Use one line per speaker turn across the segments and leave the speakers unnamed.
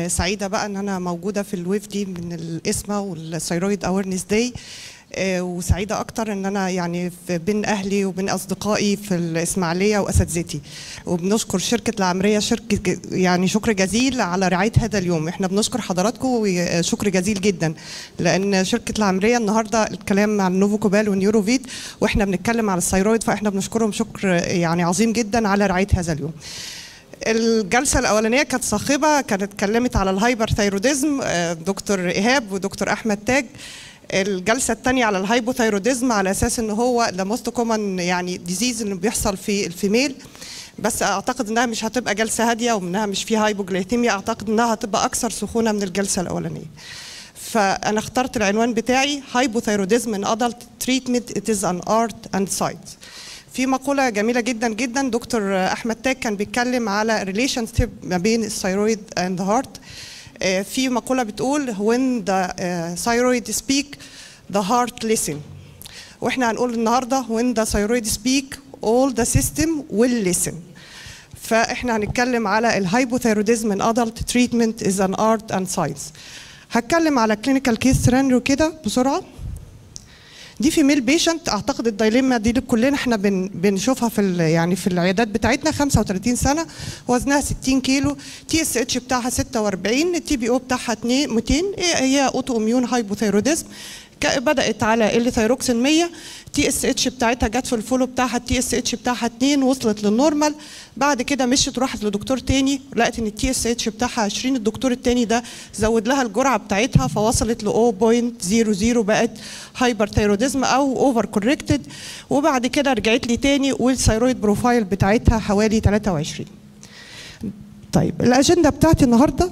سعيده بقى ان انا موجوده في الويف دي من الاسمه والثيرويد اويرنس داي وسعيده اكتر ان انا يعني في بين اهلي وبين اصدقائي في الاسماعيليه واساتذتي وبنشكر شركه العمريه شركه يعني شكر جزيل على رعايه هذا اليوم احنا بنشكر حضراتكم وشكر جزيل جدا لان شركه العمريه النهارده الكلام عن نوفوكوبال ونيوروفيت واحنا بنتكلم على الثيرويد فاحنا بنشكرهم شكر يعني عظيم جدا على رعايه هذا اليوم الجلسه الاولانيه كانت صاخبه كانت اتكلمت على الهايبر ثيروديزم دكتور ايهاب ودكتور احمد تاج الجلسه الثانيه على الهايبوثايروديزم على اساس ان هو ذا موست كومن يعني ديزيز اللي بيحصل في الفيميل بس اعتقد انها مش هتبقى جلسه هاديه وانها مش فيها هايبوجلايثيميا اعتقد انها هتبقى اكثر سخونه من الجلسه الاولانيه فانا اخترت العنوان بتاعي هايبوثايروديزم ان ادلت تريتمنت ات از ان ارت اند ساينس في مقولة جميلة جدا جدا دكتور أحمد تاج كان بيتكلم على ريليشن ما بين الثيرويد اند هارت في مقولة بتقول when the uh, thyroid speak the heart listen واحنا هنقول النهاردة when the thyroid speak all the system will listen فاحنا هنتكلم على الهايبوثيروديزم ان adult treatment is an art and science هتكلم على clinical case scenario كده بسرعة دي فيميل بيشنت اعتقد الدايليما دي كلنا احنا بن بنشوفها في يعني في العيادات بتاعتنا 35 سنه وزنها 60 كيلو تي اس اتش بتاعها 46 التي بي او بتاعها 2 200 هي اوتو اميون هايبوثيروديزم بدات على ال ثيروكسين 100 تي اس اتش بتاعتها جت في الفولو بتاعها التي اس اتش بتاعها 2 وصلت للنورمال بعد كده مشت وراحت لدكتور تاني لقت ان التي اس اتش بتاعها 20 الدكتور التاني ده زود لها الجرعه بتاعتها فوصلت ل 0.00 بقت هايبر ثيروديزم او اوفر كوركتد وبعد كده رجعت لي تاني والثيرويد بروفايل بتاعتها حوالي 23 طيب الاجنده بتاعتي النهارده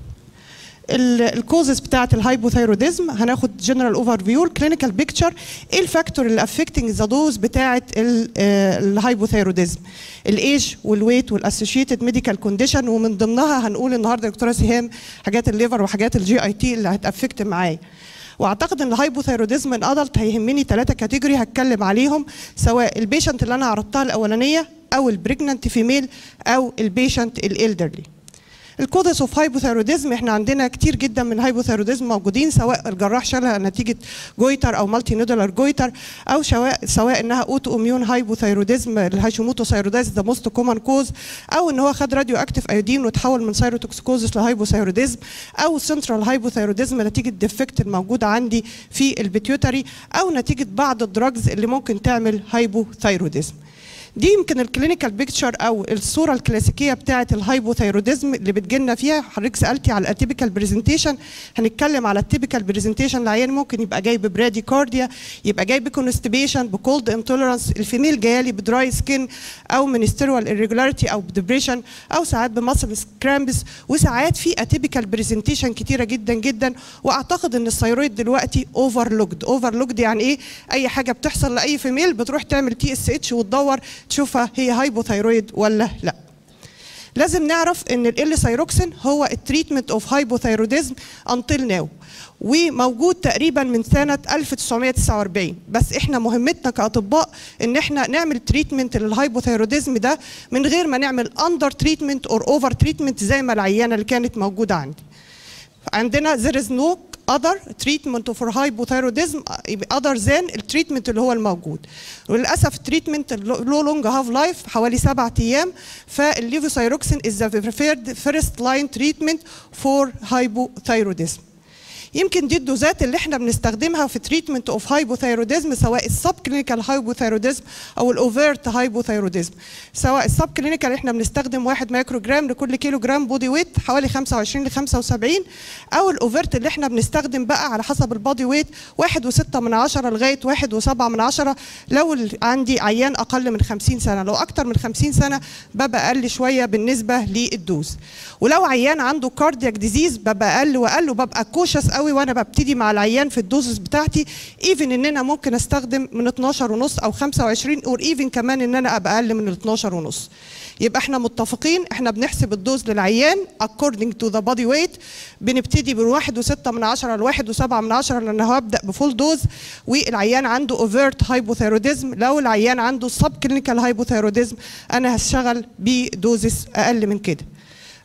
الكوزز بتاعت الهايبوثايروديزم هناخد جنرال اوفر فيو الكلينيكال بيكتشر ايه الفاكتور اللي افكتنج ذا دوز بتاعت الهايبوثايروديزم الايج والويت والاسوشيتد ميديكال كونديشن ومن ضمنها هنقول النهارده دكتوره سهام حاجات الليفر وحاجات الجي اي تي اللي هتافكت معايا واعتقد ان الهايبوثايروديزم ان ادلت هيهمني ثلاثه كاتيجوري هتكلم عليهم سواء البيشنت اللي انا عرضتها الاولانيه او البريجننت فيميل او البيشنت الالدرلي الكودس اوف هايبوثايروديزم احنا عندنا كتير جدا من هايبوثايروديزم موجودين سواء الجراح شالها نتيجه جويتر او مالتي نودولار جويتر او سواء سواء انها اوتو اميون هايبوثايروديزم الهاشيموتو ثايرودايز ذا موست كومن كوز او ان هو خد راديو اكتيف ايودين وتحول من سايروتوكسيكوزس لهايبوثايروديزم او سنترال هايبوثايروديزم نتيجه ديفكت الموجوده عندي في البيتيوتري او نتيجه بعض الدراجز اللي ممكن تعمل هايبوثايروديزم دي يمكن الكلينيكال بيكتشر او الصوره الكلاسيكيه بتاعه الهايبوثايروديزم اللي بتجيلنا فيها حضرتك سالتي على الاتيبيكال برزنتيشن هنتكلم على التيبيكال برزنتيشن العيان ممكن يبقى جاي ببرادي كارديا يبقى جاي بكونستيبيشن بكولد انتوليرانس الفيميل جايه لي بدراي سكين او منسترول irregularity او بدبريشن او ساعات بمسل سكرامبس وساعات في اتيبيكال برزنتيشن كتيره جدا جدا واعتقد ان الثيرويد دلوقتي اوفرلوكد اوفرلوكد يعني ايه اي حاجه بتحصل لاي فيميل بتروح تعمل تي اس اتش وتدور تشوفها هي هايبوثايرويد ولا لا لازم نعرف ان ال ثايروكسين هو التريتمنت اوف هايبوثايروديزم انتل ناو وموجود تقريبا من سنه 1949 بس احنا مهمتنا كاطباء ان احنا نعمل تريتمنت للهايبوثايروديزم ده من غير ما نعمل اندر تريتمنت اور اوفر تريتمنت زي ما العيانه اللي كانت موجوده عندي عندنا there is no other treatment for hypothyroidism other than التريتمنت اللي هو الموجود وللاسف التريتمنت لو لونج هاف لايف حوالي سبعة ايام فالليفوثايروكسين is the preferred first line treatment for hypothyroidism يمكن دي الدوزات اللي احنا بنستخدمها في تريتمنت اوف هايبوثايروديزم سواء السب كلينيكال هايبوثايروديزم او الاوفيرت هايبوثايروديزم سواء السب كلينيكال احنا بنستخدم 1 مايكرو جرام لكل كيلو جرام بودي ويت حوالي 25 ل 75 او الاوفيرت اللي احنا بنستخدم بقى على حسب البودي ويت 1.6 من 10 لغايه 1.7 من 10 لو عندي عيان اقل من 50 سنه لو اكتر من 50 سنه ببقى اقل شويه بالنسبه للدوز ولو عيان عنده كاردياك ديزيز ببقى اقل واقل وببقى كوشس قوي وانا ببتدي مع العيان في الدوزز بتاعتي ايفن ان انا ممكن استخدم من 12 ونص او 25 اور ايفن كمان ان انا ابقى اقل من ال 12 ونص يبقى احنا متفقين احنا بنحسب الدوز للعيان according to the body weight بنبتدي من واحد وستة من عشرة لواحد وسبعة من عشرة لأن هو هبدأ بفول دوز والعيان عنده overt hypothyroidism لو العيان عنده sub clinical hypothyroidism أنا هشتغل بدوزز أقل من كده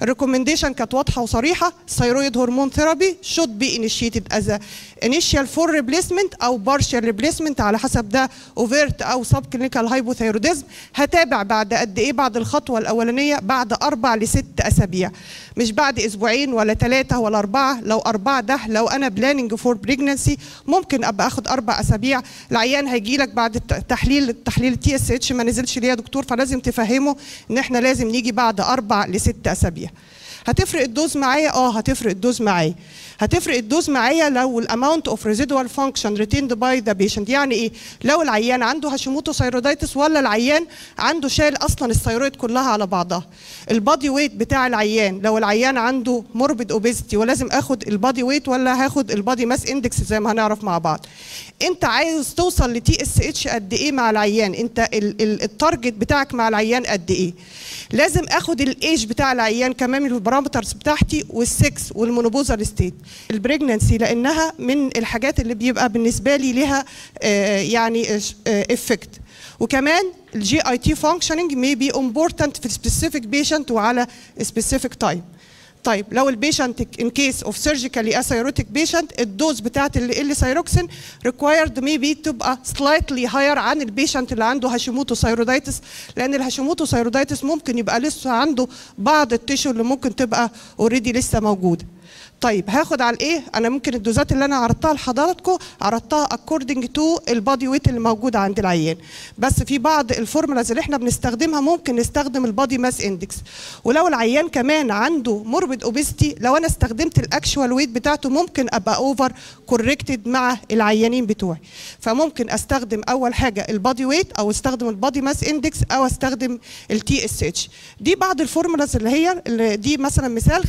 الريكومنديشن كانت واضحه وصريحه ثيرويد هرمون ثيرابي شود بي انيشيتد از انيشال فور ريبليسمنت او بارشال ريبليسمنت على حسب ده اوفيرت او سب كلينيكال هايبوثيروديزم هتابع بعد قد ايه بعد الخطوه الاولانيه بعد اربع لست اسابيع مش بعد اسبوعين ولا ثلاثه ولا اربعه لو اربعه ده لو انا بلاننج فور بريجنسي ممكن ابقى اخد اربع اسابيع العيان هيجي لك بعد التحليل التحليل التي اس اتش ما نزلش ليه يا دكتور فلازم تفهمه ان احنا لازم نيجي بعد اربع لست اسابيع هتفرق الدوز معايا اه هتفرق الدوز معايا هتفرق الدوز معايا لو الاماونت اوف ريزيدوال فانكشن ريتيند باي ذا بيشنت يعني ايه لو العيان عنده هاشيموتو ثايرويدايتس ولا العيان عنده شال اصلا الثيرويد كلها على بعضها البادي ويت بتاع العيان لو العيان عنده موربيد اوبيزيتي ولازم اخد البادي ويت ولا هاخد البادي ماس اندكس زي ما هنعرف مع بعض انت عايز توصل لتي اس اتش قد ايه مع العيان انت التارجت بتاعك مع العيان قد ايه لازم اخد الايج بتاع العيان كمان من البارامترز بتاعتي والسكس والمونوبوزال ستيت البريجننسي لانها من الحاجات اللي بيبقى بالنسبه لي لها آه يعني افكت وكمان الجي اي تي فانكشننج may be important في specific patient وعلى specific time طيب لو البيشنت ان كيس اوف سيرجيكالي اثيروتيك بيشنت الدوز بتاعت اللي سايروكسين ريكوايرد ميبي تبقى سلايتلي هاير عن البيشنت اللي عنده هاشيموتو ثايرودايتس لان الهاشيموتو ثايرودايتس ممكن يبقى لسه عنده بعض التيشو اللي ممكن تبقى اوريدي لسه موجوده طيب هاخد على الايه انا ممكن الدوزات اللي انا عرضتها لحضراتكم عرضتها اكوردنج تو البادي ويت اللي موجود عند العيان بس في بعض الفورمولاز اللي احنا بنستخدمها ممكن نستخدم البادي ماس اندكس ولو العيان كمان عنده موربيد اوبيستي لو انا استخدمت الاكشوال ويت بتاعته ممكن ابقى اوفر كوركتد مع العيانين بتوعي فممكن استخدم اول حاجه البادي ويت او استخدم البادي ماس اندكس او استخدم التي اس اتش دي بعض الفورمولاز اللي هي اللي دي مثلا مثال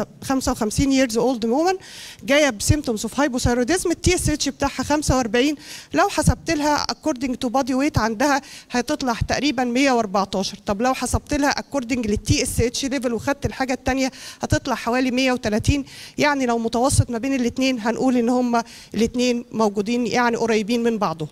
55 years اولد وومن جايه بسيمتومز اوف هايبوثايروديزم التي اس اتش بتاعها 45 لو حسبت لها اكوردنج تو بادي ويت عندها هتطلع تقريبا 114 طب لو حسبت لها اكوردنج للتي اس اتش ليفل وخدت الحاجه الثانيه هتطلع حوالي 130 يعني لو متوسط ما بين الاثنين هنقول ان هم الاثنين موجودين يعني قريبين من بعضهم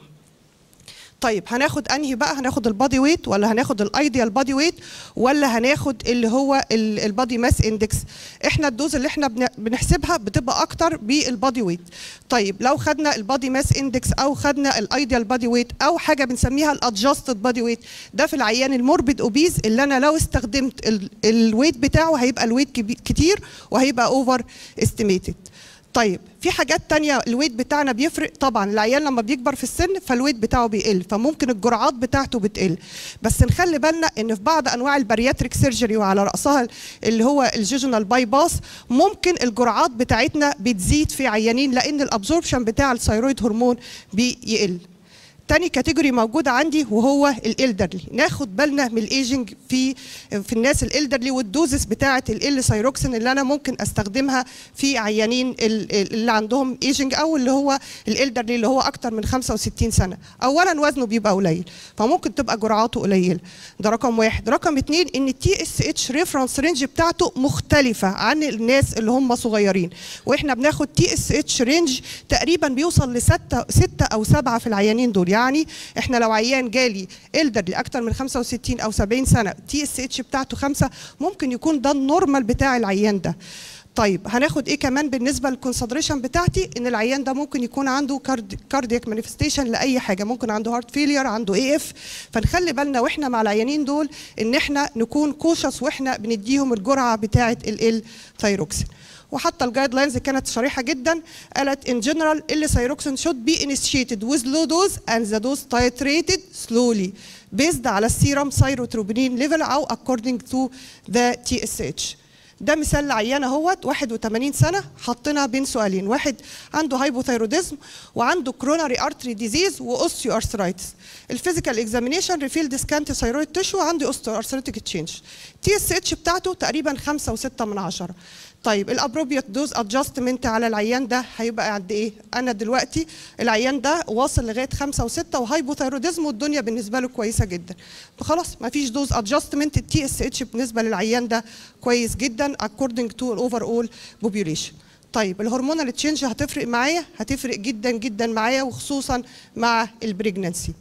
طيب هناخد انهي بقى هناخد البادي ويت ولا هناخد الايديال بادي ويت ولا هناخد اللي هو البادي ماس اندكس احنا الدوز اللي احنا بنحسبها بتبقى اكتر بالبادي ويت طيب لو خدنا البادي ماس اندكس او خدنا الايديال بادي ويت او حاجه بنسميها الادجستد بادي ويت ده في العيان الموربيد اوبيز اللي انا لو استخدمت الويت بتاعه هيبقى الويت كتير وهيبقى اوفر استيميتد طيب في حاجات تانية الويت بتاعنا بيفرق طبعا العيان لما بيكبر في السن فالويت بتاعه بيقل فممكن الجرعات بتاعته بتقل بس نخلي بالنا ان في بعض انواع البارياتريك سيرجري وعلى راسها اللي هو الجيجونال باي باس ممكن الجرعات بتاعتنا بتزيد في عيانين لان الابزوربشن بتاع الثيرويد هرمون بيقل تاني كاتيجوري موجودة عندي وهو الالدرلي ناخد بالنا من الايجنج في في الناس الالدرلي والدوزس بتاعة ال سايروكسين اللي انا ممكن استخدمها في عيانين اللي عندهم ايجنج او اللي هو الالدرلي اللي هو اكتر من 65 سنة اولا وزنه بيبقى قليل فممكن تبقى جرعاته قليلة ده رقم واحد رقم اتنين ان التي اس اتش ريفرنس رينج بتاعته مختلفة عن الناس اللي هم صغيرين واحنا بناخد تي اس اتش رينج تقريبا بيوصل لستة ستة او سبعة في العيانين دول يعني احنا لو عيان جالي الدر لاكثر من 65 او 70 سنه تي اس اتش بتاعته خمسة ممكن يكون ده النورمال بتاع العيان ده طيب هناخد ايه كمان بالنسبه للكونسيدريشن بتاعتي ان العيان ده ممكن يكون عنده كاردياك مانيفستيشن لاي حاجه ممكن عنده هارت فيلير عنده اي اف فنخلي بالنا واحنا مع العيانين دول ان احنا نكون كوشس واحنا بنديهم الجرعه بتاعه ال ثايروكسين وحتى الجايد لاينز كانت صريحه جدا قالت ان جنرال ال ثايروكسين should be initiated with low dose and the dose titrated slowly based على السيرم ثايروتروبينين ليفل او according to the TSH ده مثال لعيان اهوت 81 سنه حطينا بين سؤالين واحد عنده هايبوثايروديزم وعنده كروناري ارتري ديزيز واوستيو ارثرايتس الفيزيكال اكزامينيشن ريفيل ديسكانت ثايرويد تشو عندي اوستيو ارثريتك تشينج تي اس اتش بتاعته تقريبا 5 و6 من 10 طيب الابروبريت دوز ادجستمنت على العيان ده هيبقى قد ايه؟ انا دلوقتي العيان ده واصل لغايه خمسه وسته وهايبوثايروديزم والدنيا بالنسبه له كويسه جدا. فخلاص ما فيش دوز ادجستمنت التي اس اتش بالنسبه للعيان ده كويس جدا according to الاوفر اول population. طيب الهرمونال تشينج هتفرق معايا؟ هتفرق جدا جدا معايا وخصوصا مع البريجننسي.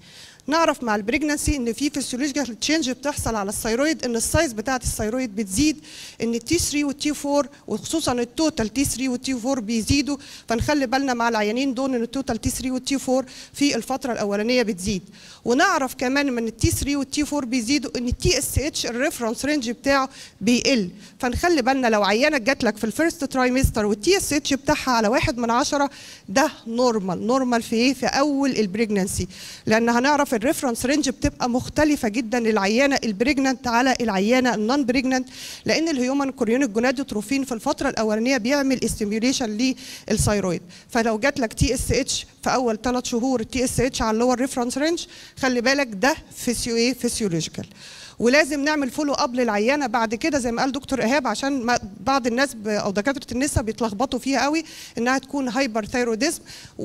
نعرف مع البريجنسي ان في فيسيولوجيكال تشينج بتحصل على الثيرويد ان السايز بتاعت الثيرويد بتزيد ان التي 3 والتي 4 وخصوصا التوتال تي 3 والتي 4 بيزيدوا فنخلي بالنا مع العيانين دول ان التوتال تي 3 والتي 4 في الفتره الاولانيه بتزيد ونعرف كمان من التي 3 والتي 4 بيزيدوا ان التي اس اتش الريفرنس رينج بتاعه بيقل فنخلي بالنا لو عيانه جات لك في الفيرست ترايمستر والتي اس اتش بتاعها على واحد من عشرة ده نورمال نورمال في ايه في اول البريجننسي لان هنعرف الريفرنس رينج بتبقى مختلفه جدا للعيانه البريجننت على العيانه النون بريجننت لان الهيومن كوريونيك جونادوتروفين في الفتره الاولانيه بيعمل استيميوليشن للثيرويد فلو جات لك تي اس اتش في اول ثلاث شهور تي اس اتش على اللور ريفرنس رينج خلي بالك ده فيسيو ايه فيسيولوجيكال ولازم نعمل فولو اب للعيانه بعد كده زي ما قال دكتور ايهاب عشان ما بعض الناس ب- او دكاتره النساء بيتلخبطوا فيها قوي انها تكون هايبر ثايروديزم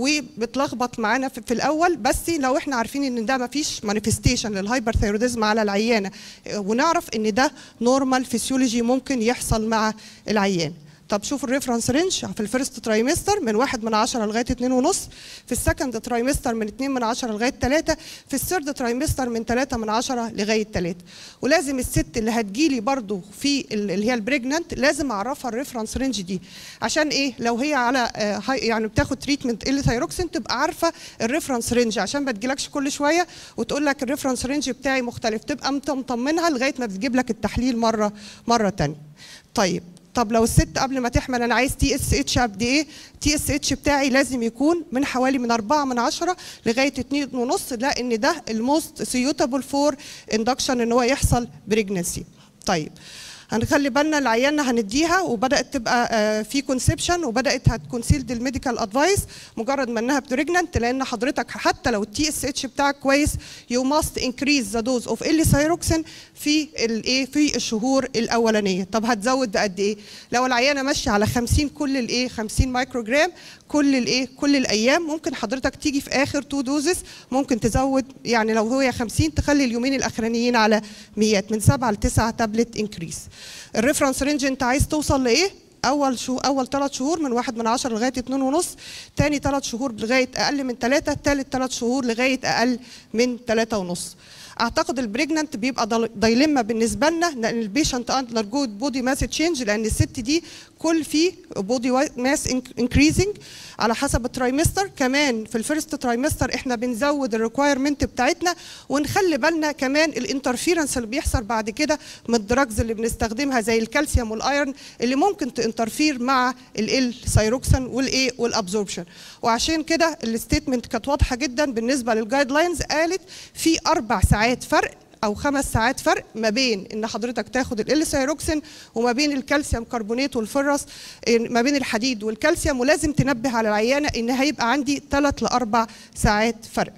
وبتلخبط معانا في, في الاول بس لو احنا عارفين ان ده ما فيش مانيفستيشن للهايبر ثايروديزم على العيانه آه، ونعرف ان ده نورمال فيسيولوجي ممكن يحصل مع العيان طب شوفوا الريفرنس رينج في الفيرست ترايمستر من 1 من 10 لغايه 2 ونص في السكند ترايمستر من 2 من 10 لغايه 3 في الثيرد ترايمستر من 3 من 10 لغايه 3 ولازم الست اللي هتجيلي برضو في ال- اللي هي البريجننت لازم اعرفها الريفرنس رينج دي عشان ايه لو هي على آه، هاي- يعني بتاخد تريتمنت ال ثايروكسين تبقى عارفه الريفرنس رينج عشان ما تجيلكش كل شويه وتقول لك الريفرنس رينج بتاعي مختلف تبقى مط- مطمنها لغايه ما بتجيب لك التحليل مره مره ثانيه طيب طب لو الست قبل ما تحمل انا عايز تي اس اتش قد ايه تي اس اتش بتاعي لازم يكون من حوالي من 4 من 10 لغايه 2 ونص لان ده الموست سيوتابل فور اندكشن ان هو يحصل بريجنسي طيب هنخلي بالنا العيانه هنديها وبدات تبقى آه، في كونسبشن وبدات هتكونسيلد الميديكال ادفايس مجرد ما انها بريجننت لان حضرتك حتى لو التي اس اتش بتاعك كويس يو ماست انكريز ذا دوز اوف ال ثايروكسين في الايه في الشهور الاولانيه طب هتزود بقد ايه لو العيانه ماشيه على 50 كل الايه 50 مايكرو جرام كل الايه كل الايام ممكن حضرتك تيجي في اخر تو دوزز ممكن تزود يعني لو هي 50 تخلي اليومين الاخرانيين على 100 من 7 ل 9 تابلت انكريس الريفرنس رينج انت عايز توصل لايه اول شهور اول ثلاث شهور من واحد من عشرة لغايه اتنين ونص تاني ثلاث شهور لغايه اقل من ثلاثة تالت ثلاث شهور لغايه اقل من ثلاثة ونص اعتقد البريجننت بيبقى دل- دايلما بالنسبه لنا لان البيشنت اندر جود بودي ماس تشينج لان الست دي كل فيه بودي ماس انكريزنج على حسب الترايمستر كمان في الفيرست ترايمستر احنا بنزود الريكوايرمنت بتاعتنا ونخلي بالنا كمان الانترفيرنس اللي بيحصل بعد كده من الدراجز اللي بنستخدمها زي الكالسيوم والايرون اللي ممكن تنترفير مع ال سايروكسن والايه والابزوربشن وعشان كده الستيتمنت كانت واضحه جدا بالنسبه للجايد لاينز قالت في اربع ساعات فرق او خمس ساعات فرق ما بين ان حضرتك تاخد ال سايروكسين وما بين الكالسيوم كربونات والفرس ما بين الحديد والكالسيوم ولازم تنبه على العيانه ان هيبقى عندي ثلاث لاربع ساعات فرق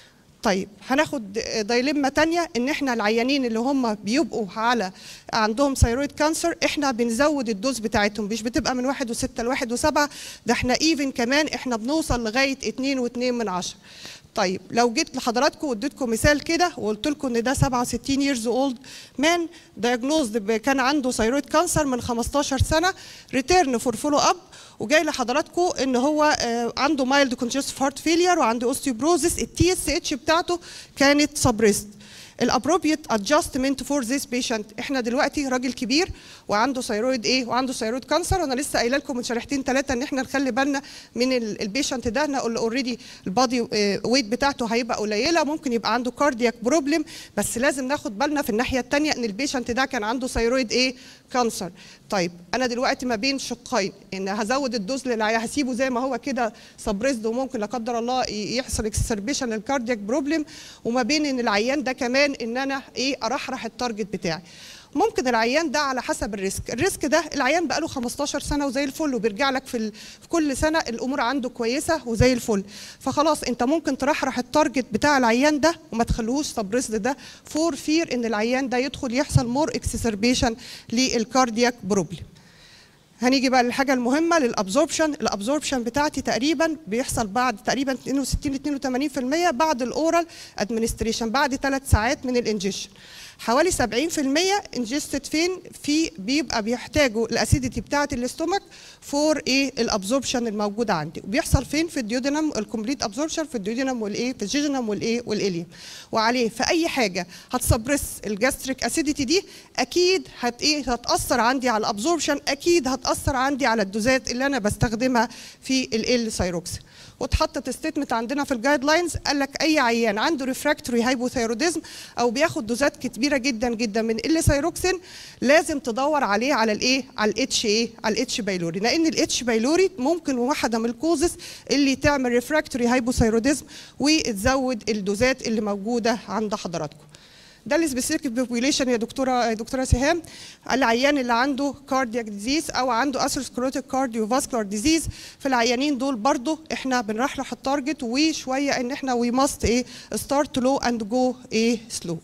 طيب هناخد دايلما تانية ان احنا العيانين اللي هم بيبقوا على عندهم ثيرويد كانسر احنا بنزود الدوز بتاعتهم مش بتبقى من واحد وستة لواحد وسبعة ده احنا ايفن كمان احنا بنوصل لغاية اتنين واتنين من عشرة طيب لو جيت لحضراتكم واديتكم مثال كده وقلت لكم ان ده 67 years old man diagnosed ب- كان عنده ثيرويد كانسر من 15 سنه ريتيرن فور فولو اب وجاي لحضراتكم ان هو آه، عنده مايلد كونجستيف هارت فيلير وعنده اوستيوبروزيس التي اس اتش بتاعته كانت سبريست الابروبريت ادجستمنت فور ذيس بيشنت احنا دلوقتي راجل كبير وعنده ثيرويد ايه وعنده ثيرويد كانسر وانا لسه قايله لكم من شريحتين ثلاثه ان احنا نخلي بالنا من البيشنت ده احنا اوريدي البادي ويت بتاعته هيبقى قليله ممكن يبقى عنده كاردياك بروبلم بس لازم ناخد بالنا في الناحيه الثانيه ان البيشنت ده كان عنده ثيرويد ايه كانسر طيب انا دلوقتي ما بين شقين ان هزود الدوز للعيان هسيبه زي ما هو كده سبريزد وممكن لا قدر الله ي- يحصل اكسربيشن للكاردياك بروبلم وما بين ان العيان ده كمان ان انا ايه ارحرح التارجت بتاعي ممكن العيان ده على حسب الريسك الريسك ده العيان بقاله 15 سنه وزي الفل وبيرجع لك في, ال... في كل سنه الامور عنده كويسه وزي الفل فخلاص انت ممكن ترحرح التارجت بتاع العيان ده وما تخليهوش سبريسد ده فور فير ان العيان ده يدخل يحصل مور اكسسربيشن للكاردياك بروبلم هنيجي بقى للحاجه المهمه للابزوربشن الابزوربشن بتاعتي تقريبا بيحصل بعد تقريبا 62 ل 82% بعد الاورال ادمنستريشن بعد ثلاث ساعات من الانجيشن حوالي 70% انجستد فين في بيبقى بيحتاجوا الاسيديتي بتاعه الاستومك فور ايه الابزوربشن الموجوده عندي وبيحصل فين في الديودينم الكومبليت ابزوربشن في الديودينم والايه في الجيجينم والايه والاليوم وعليه في اي حاجه هتسبرس الجاستريك اسيديتي دي اكيد هت ايه هتاثر عندي على الابزوربشن اكيد هتاثر عندي على الدوزات اللي انا بستخدمها في ال سايروكسين واتحطت ستيتمنت عندنا في الجايد لاينز قال لك اي عيان عنده ريفراكتوري هايبوثايروديزم او بياخد دوزات كبيره جدا جدا من ال سايروكسين لازم تدور عليه على الايه على الاتش ايه على الاتش بايلوري لان الاتش بايلوري ممكن واحده من الكوزز اللي تعمل ريفراكتوري هايبوثايروديزم وتزود الدوزات اللي موجوده عند حضراتكم ده السبيسيفيك بوبوليشن يا دكتوره يا دكتوره سهام العيان اللي عنده كاردياك ديزيز او عنده اثيروسكليروتيك كارديو فاسكولار ديزيز في العيانين دول برضو احنا بنرحلح التارجت وشويه ان احنا وي ماست ايه ستارت لو اند جو ايه سلو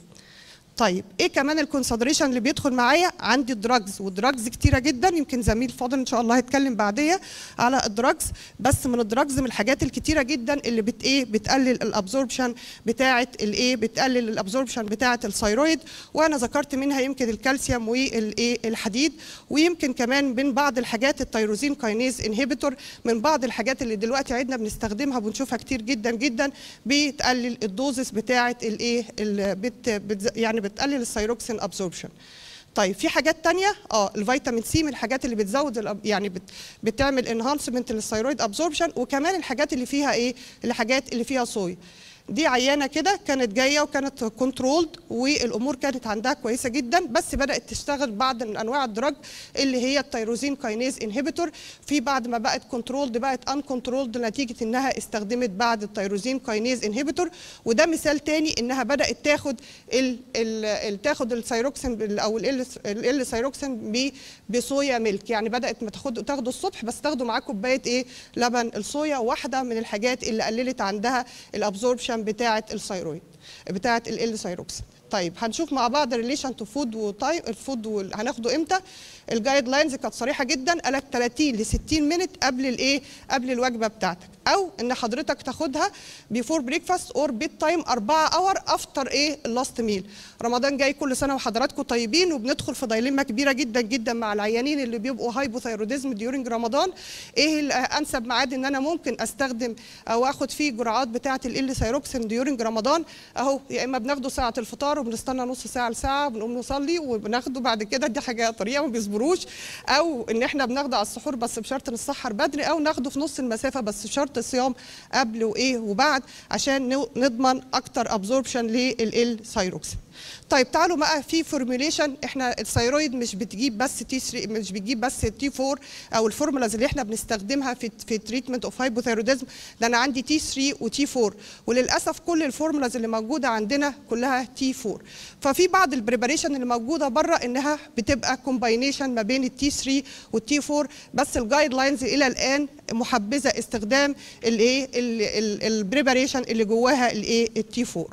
طيب ايه كمان الكونسيدريشن اللي بيدخل معايا عندي الدراجز والدراجز كتيره جدا يمكن زميل فاضل ان شاء الله هيتكلم بعديه على الدراجز بس من الدراجز من الحاجات الكتيره جدا اللي بت ايه بتقلل الابزوربشن بتاعه الايه بتقلل الابزوربشن بتاعه الثايرويد وانا ذكرت منها يمكن الكالسيوم والايه الحديد ويمكن كمان من بعض الحاجات التيروزين كاينيز انهبيتور من بعض الحاجات اللي دلوقتي عندنا بنستخدمها بنشوفها كتير جدا جدا بتقلل الدوزس بتاعه الايه بت بت يعني بتقلل الثايروكسين ابزوربشن طيب في حاجات تانية اه الفيتامين سي من الحاجات اللي بتزود يعني بت بتعمل انهانسمنت للثايرويد ابزوربشن وكمان الحاجات اللي فيها ايه الحاجات اللي فيها صويا دي عيانه كده كانت جايه وكانت كنترولد والامور كانت عندها كويسه جدا بس بدات تشتغل بعض من انواع الدراج اللي هي التيروزين كاينيز انهبيتور في بعد ما بقت كنترولد بقت ان كنترولد نتيجه انها استخدمت بعد التيروزين كاينيز انهبيتور وده مثال تاني انها بدات تاخد ال ال تاخد الثايروكسين او ال ثايروكسين بصويا ميلك يعني بدات ما تاخد تاخده الصبح بس تاخده معاه كوبايه ايه لبن الصويا واحده من الحاجات اللي قللت عندها الابزوربشن بتاعه الثايرويد بتاعه ال ثايروكسين طيب هنشوف مع بعض ريليشن تو فود وتايم الفود هناخده امتى الجايد لاينز كانت صريحه جدا قالك 30 ل 60 مينت قبل الايه قبل الوجبه بتاعتك او ان حضرتك تاخدها بيفور بريكفاست اور بيت تايم 4 اور افتر ايه اللاست ميل رمضان جاي كل سنه وحضراتكم طيبين وبندخل في دايليما كبيره جدا جدا مع العيانين اللي بيبقوا هايبوثايروديزم ديورنج رمضان ايه انسب ميعاد ان انا ممكن استخدم او اخد فيه جرعات بتاعه ال ثايروكسين ديورنج رمضان اهو يا اما بناخده ساعه الفطار وبنستنى نص ساعه لساعه وبنقوم نصلي وبناخده بعد كده دي حاجه طريقه ما بيصبروش او ان احنا بناخده على السحور بس بشرط نتسحر بدري او ناخده في نص المسافه بس بشرط الصيام قبل وايه وبعد عشان نضمن اكتر ابزوربشن لل ثايروكسين طيب تعالوا بقى في فورميوليشن احنا الثايرويد مش بتجيب بس تي 3 مش بتجيب بس تي 4 او الفورمولاز اللي احنا بنستخدمها في في تريتمنت اوف هايبوثايروديزم ده انا عندي تي 3 وتي 4 وللاسف كل الفورمولاز اللي موجوده عندنا كلها تي 4 ففي بعض البريباريشن اللي موجوده بره انها بتبقى كومباينيشن ما بين التي 3 والتي 4 بس الجايد لاينز الى الان محبذه استخدام الايه البريباريشن اللي جواها الايه التي 4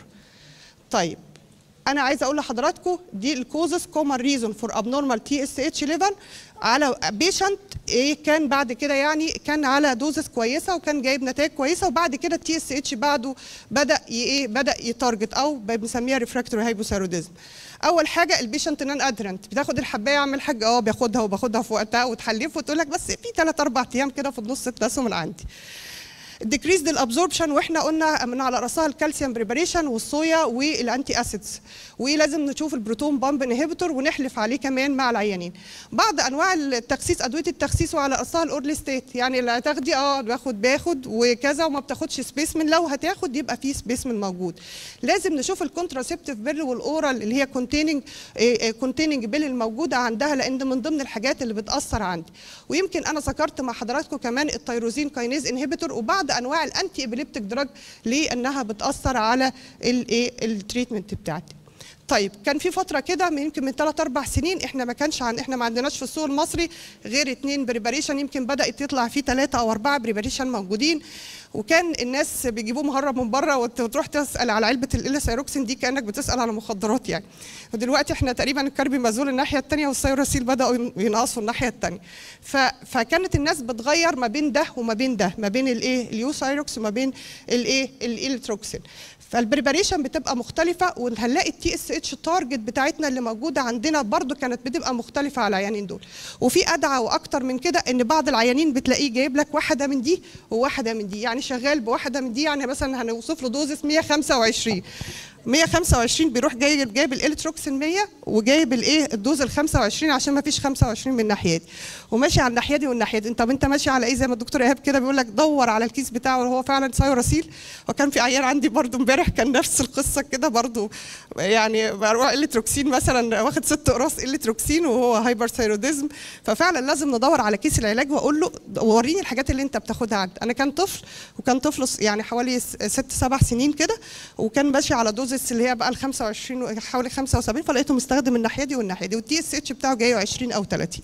طيب انا عايزه اقول لحضراتكم دي الكوزز كومن ريزون فور ابنورمال تي اس اتش ليفل على بيشنت ايه كان بعد كده يعني كان على دوزس كويسه وكان جايب نتائج كويسه وبعد كده التي اس اتش بعده بدا ايه بدا يتارجت او بنسميها ريفراكتوري هايبوثايروديزم اول حاجه البيشنت نان ادرنت بتاخد الحبايه اعمل حاجه اه باخدها وباخدها في وقتها وتحلفه وتقول لك بس في 3 4 ايام كده في النص ابتسموا من عندي الديكريز الابزوربشن واحنا قلنا من على راسها الكالسيوم بريباريشن والصويا والانتي اسيدز ولازم نشوف البروتون بامب انهبيتور ونحلف عليه كمان مع العيانين بعض انواع التخسيس ادويه التخسيس وعلى راسها الاورلي ستيت يعني اللي هتاخدي اه باخد باخد وكذا وما بتاخدش سبيسمن لو هتاخد يبقى في سبيسمن موجود لازم نشوف الكونتراسبتيف بيل والاورال اللي هي كونتيننج كونتيننج بيل الموجوده عندها لان من ضمن الحاجات اللي بتاثر عندي ويمكن انا ذكرت مع حضراتكم كمان التيروزين كاينيز انهبيتور وبعض انواع الانتي ابيليبتيك دراج لانها بتاثر على الايه التريتمنت بتاعتي طيب كان في فتره كده يمكن من 3 4 سنين احنا ما كانش عن احنا ما عندناش في السوق المصري غير اثنين بريباريشن يمكن بدات يطلع فيه ثلاثه او اربعه بريباريشن موجودين وكان الناس بيجيبوه مهرب من بره وتروح تسال على علبه الاليسايروكسين دي كانك بتسال على مخدرات يعني ودلوقتي احنا تقريبا الكربي مازول الناحيه الثانيه والسيروسيل بداوا ينقصوا الناحيه الثانيه فكانت الناس بتغير ما بين ده وما بين ده ما بين الايه اليوسايروكس وما بين الايه الالتروكسين فالبريباريشن بتبقى مختلفه وهنلاقي التي اس اتش تارجت بتاعتنا اللي موجوده عندنا برضو كانت بتبقى مختلفه على العيانين دول وفي ادعى واكتر من كده ان بعض العيانين بتلاقيه جايب لك واحده من دي وواحده من دي يعني شغال بواحده من دي يعني مثلا هنوصف له دوزس 125 125 بيروح جايب جايب الالتروكسين 100 وجايب الايه الدوز ال 25 عشان ما فيش 25 من الناحيه دي وماشي على الناحيه دي والناحيه دي طب انت ماشي على ايه زي ما الدكتور ايهاب كده بيقول لك دور على الكيس بتاعه وهو فعلا سايوراسيل وكان في عيان عندي برضو امبارح كان نفس القصه كده برضو يعني بروح التروكسين مثلا واخد ست قراص التروكسين وهو هايبر ثايروديزم ففعلا لازم ندور على كيس العلاج واقول له وريني الحاجات اللي انت بتاخدها عندي انا كان طفل وكان طفل يعني حوالي ست سبع سنين كده وكان ماشي على دوزس اللي هي بقى ال 25 حوالي 75 فلقيته مستخدم الناحيه دي والناحيه دي والتي اس اتش بتاعه جاي 20 او 30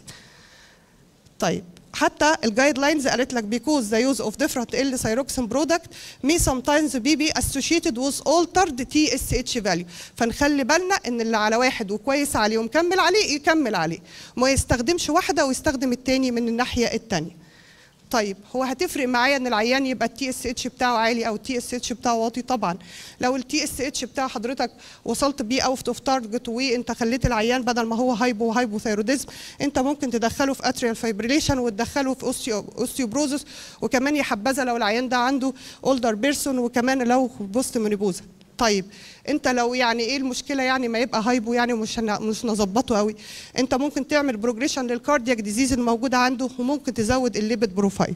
طيب حتى الجايد لاينز قالت لك because the use of different L thyroxine product may sometimes be be associated with altered TSH value فنخلي بالنا ان اللي على واحد وكويس عليه ومكمل عليه يكمل عليه وما يستخدمش واحده ويستخدم التاني من الناحيه التانيه طيب هو هتفرق معايا ان العيان يبقى التي اس اتش بتاعه عالي او التي اس اتش بتاعه واطي طبعا لو التي اس اتش بتاع حضرتك وصلت بيه اوت اوف تارجت وانت خليت العيان بدل ما هو هايبو وهايبو ثيروديزم انت ممكن تدخله في اتريال فايبريليشن وتدخله في اوستيو اوستيوبروزس وكمان يا حبذا لو العيان ده عنده اولدر بيرسون وكمان لو بوست مونيبوزا طيب انت لو يعني ايه المشكله يعني ما يبقى هايبو يعني مش مش نظبطه قوي انت ممكن تعمل بروجريشن للكاردياك ديزيز الموجوده عنده وممكن تزود الليبيد بروفايل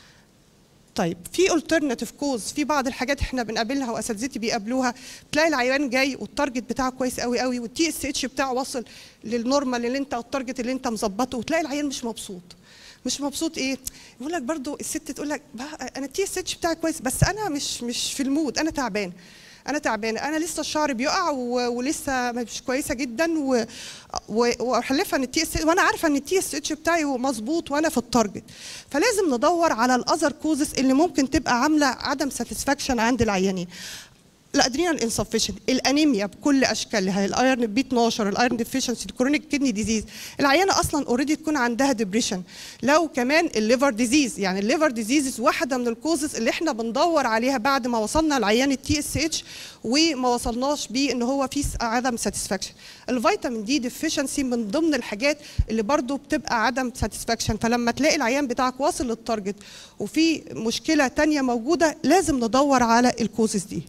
طيب في الترناتيف كوز في بعض الحاجات احنا بنقابلها واساتذتي بيقابلوها تلاقي العيان جاي والتارجت بتاعه كويس قوي قوي والتي اس اتش بتاعه واصل للنورمال اللي انت التارجت اللي انت مظبطه وتلاقي العيان مش مبسوط مش مبسوط ايه يقول لك برضو الست تقول لك انا التي اس اتش بتاعي كويس بس انا مش مش في المود انا تعبان انا تعبانه انا لسه الشعر بيقع ولسه مش كويسه جدا وحلفها ان التي اس وانا عارفه ان التي اس اتش بتاعي مظبوط وانا في التارجت فلازم ندور على الاذر كوزز اللي ممكن تبقى عامله عدم ساتسفاكشن عند العيانين الادرينال انسفشنت الانيميا بكل اشكالها الايرن بي 12 الايرن ديفيشنسي الكرونيك كدني ديزيز العيانه اصلا اوريدي تكون عندها ديبريشن لو كمان الليفر ديزيز يعني الليفر ديزيز واحده من الكوزز اللي احنا بندور عليها بعد ما وصلنا لعيان التي اس اتش وما وصلناش بيه ان هو في عدم ساتسفاكشن الفيتامين دي ديفيشنسي من ضمن الحاجات اللي برضو بتبقى عدم ساتسفاكشن فلما تلاقي العيان بتاعك واصل للتارجت وفي مشكله تانية موجوده لازم ندور على الكوزز دي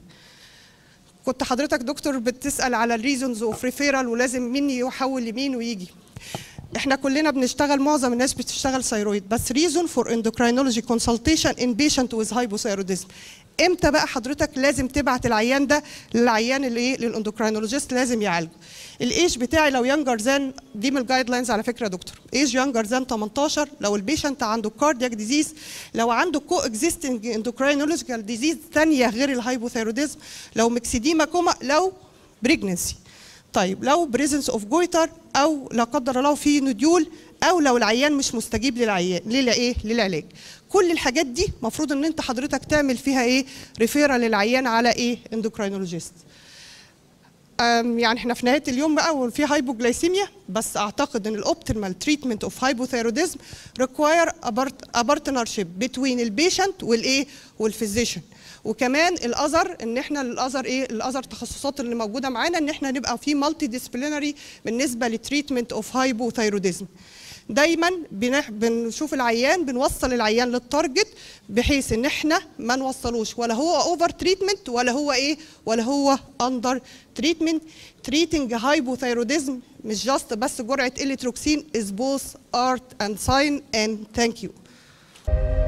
كنت حضرتك دكتور بتسال على الريزونز اوف ريفيرال ولازم مين يحول لمين ويجي احنا كلنا بنشتغل معظم الناس بتشتغل ثيرويد بس ريزون فور اندوكراينولوجي كونسلتيشن ان بيشنت ويز هايبوثايروديزم امتى بقى حضرتك لازم تبعت العيان ده للعيان اللي ايه للاندوكراينولوجيست لازم يعالجه الايج بتاعي لو يانجر ذان دي من الجايد لاينز على فكره يا دكتور ايج يانجر ذان 18 لو البيشنت عنده كاردياك ديزيز لو عنده كو اكزيستنج اندوكراينولوجيكال ديزيز ثانيه غير الهايبوثايروديزم لو مكسيديما كوما لو بريجنسي طيب لو بريزنس اوف جويتر او لا قدر الله في نديول او لو العيان مش مستجيب للعيان للايه للعلاج كل الحاجات دي المفروض ان انت حضرتك تعمل فيها ايه ريفيرال للعيان على ايه اندوكراينولوجيست يعني احنا في نهايه اليوم بقى وفي هايبوجلايسيميا بس اعتقد ان الاوبتيمال تريتمنت اوف هايبوثايروديزم ريكواير ا بارتنرشيب بتوين البيشنت والايه والفيزيشن وكمان الاذر ان احنا الاذر ايه الاذر تخصصات اللي موجوده معانا ان احنا نبقى في مالتي ديسبلينري بالنسبه للتريتمنت اوف هايبوثايروديزم دايما بنشوف العيان بنوصل العيان للتارجت بحيث ان احنا ما نوصلوش ولا هو اوفر تريتمنت ولا هو ايه ولا هو اندر تريتمنت تريتنج هايبوثايروديزم مش جاست بس جرعه اليتروكسين از بوث ارت اند ساين اند ثانك يو